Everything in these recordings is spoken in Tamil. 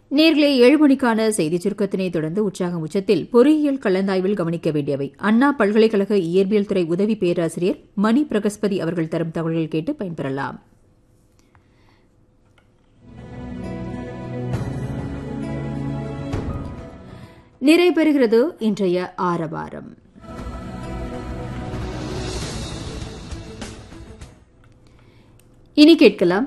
நேர்களே ஏழு மணிக்கான செய்திச் சுருக்கத்தினை தொடர்ந்து உற்சாகம் உச்சத்தில் பொறியியல் கலந்தாய்வில் கவனிக்க வேண்டியவை அண்ணா பல்கலைக்கழக இயற்பியல் துறை உதவி பேராசிரியர் மணி பிரகஸ்பதி அவர்கள் தரும் தகவல்கள் கேட்டு பயன்பெறலாம் நிறைபெறுகிறது இன்றைய ஆரவாரம் இனி கேட்கலாம்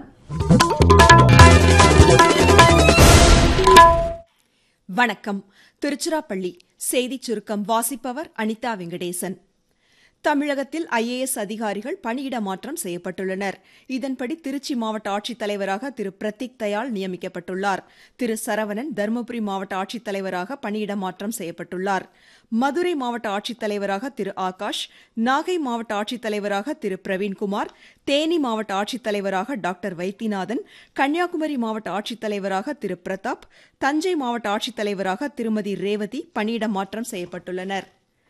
வணக்கம் திருச்சிராப்பள்ளி செய்திச் சுருக்கம் வாசிப்பவர் அனிதா வெங்கடேசன் தமிழகத்தில் ஐஏஎஸ் அதிகாரிகள் பணியிட மாற்றம் செய்யப்பட்டுள்ளனர் இதன்படி திருச்சி மாவட்ட ஆட்சித்தலைவராக திரு பிரதீக் தயாள் நியமிக்கப்பட்டுள்ளார் திரு சரவணன் தருமபுரி மாவட்ட ஆட்சித்தலைவராக பணியிட மாற்றம் செய்யப்பட்டுள்ளார் மதுரை மாவட்ட ஆட்சித்தலைவராக திரு ஆகாஷ் நாகை மாவட்ட ஆட்சித்தலைவராக திரு பிரவீன்குமார் தேனி மாவட்ட ஆட்சித்தலைவராக டாக்டர் வைத்தியநாதன் கன்னியாகுமரி மாவட்ட ஆட்சித்தலைவராக திரு பிரதாப் தஞ்சை மாவட்ட ஆட்சித்தலைவராக திருமதி ரேவதி பணியிட மாற்றம் செய்யப்பட்டுள்ளனா்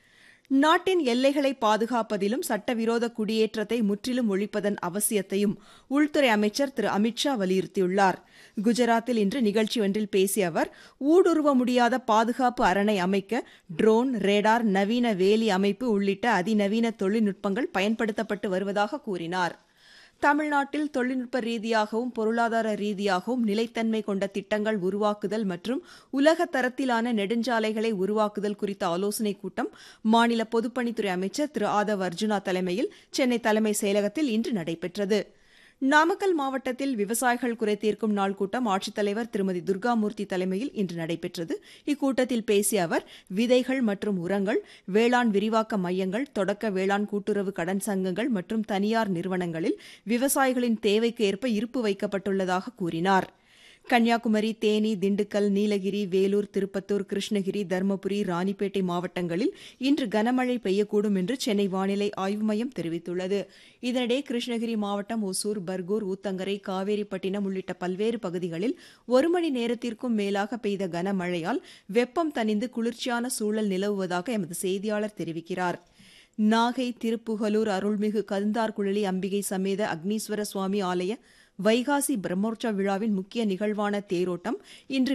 நாட்டின் எல்லைகளை பாதுகாப்பதிலும் சட்டவிரோத குடியேற்றத்தை முற்றிலும் ஒழிப்பதன் அவசியத்தையும் உள்துறை அமைச்சர் திரு அமித்ஷா வலியுறுத்தியுள்ளார் குஜராத்தில் இன்று நிகழ்ச்சி ஒன்றில் பேசிய அவர் ஊடுருவ முடியாத பாதுகாப்பு அரணை அமைக்க ட்ரோன் ரேடார் நவீன வேலி அமைப்பு உள்ளிட்ட அதிநவீன தொழில்நுட்பங்கள் பயன்படுத்தப்பட்டு வருவதாக கூறினார் தமிழ்நாட்டில் தொழில்நுட்ப ரீதியாகவும் பொருளாதார ரீதியாகவும் நிலைத்தன்மை கொண்ட திட்டங்கள் உருவாக்குதல் மற்றும் உலக தரத்திலான நெடுஞ்சாலைகளை உருவாக்குதல் குறித்த ஆலோசனைக் கூட்டம் மாநில பொதுப்பணித்துறை அமைச்சர் திரு ஆதவ் அர்ஜுனா தலைமையில் சென்னை தலைமைச் செயலகத்தில் இன்று நடைபெற்றது நாமக்கல் மாவட்டத்தில் விவசாயிகள் குறை தீர்க்கும் நாள் கூட்டம் ஆட்சித்தலைவர் திருமதி துர்காமூர்த்தி தலைமையில் இன்று நடைபெற்றது இக்கூட்டத்தில் பேசிய அவர் விதைகள் மற்றும் உரங்கள் வேளாண் விரிவாக்க மையங்கள் தொடக்க வேளாண் கூட்டுறவு கடன் சங்கங்கள் மற்றும் தனியார் நிறுவனங்களில் விவசாயிகளின் தேவைக்கு ஏற்ப இருப்பு வைக்கப்பட்டுள்ளதாக கூறினார் கன்னியாகுமரி தேனி திண்டுக்கல் நீலகிரி வேலூர் திருப்பத்தூர் கிருஷ்ணகிரி தருமபுரி ராணிப்பேட்டை மாவட்டங்களில் இன்று கனமழை பெய்யக்கூடும் என்று சென்னை வானிலை ஆய்வு மையம் தெரிவித்துள்ளது இதனிடையே கிருஷ்ணகிரி மாவட்டம் ஒசூர் பர்கூர் ஊத்தங்கரை காவேரிப்பட்டினம் உள்ளிட்ட பல்வேறு பகுதிகளில் ஒரு மணி நேரத்திற்கும் மேலாக பெய்த கனமழையால் வெப்பம் தணிந்து குளிர்ச்சியான சூழல் நிலவுவதாக எமது செய்தியாளர் தெரிவிக்கிறார் நாகை திருப்புகலூர் அருள்மிகு கந்தார்குழலி அம்பிகை சமேத அக்னீஸ்வர சுவாமி ஆலய வைகாசி பிரம்மோற்சவ விழாவின் முக்கிய நிகழ்வான தேரோட்டம் இன்று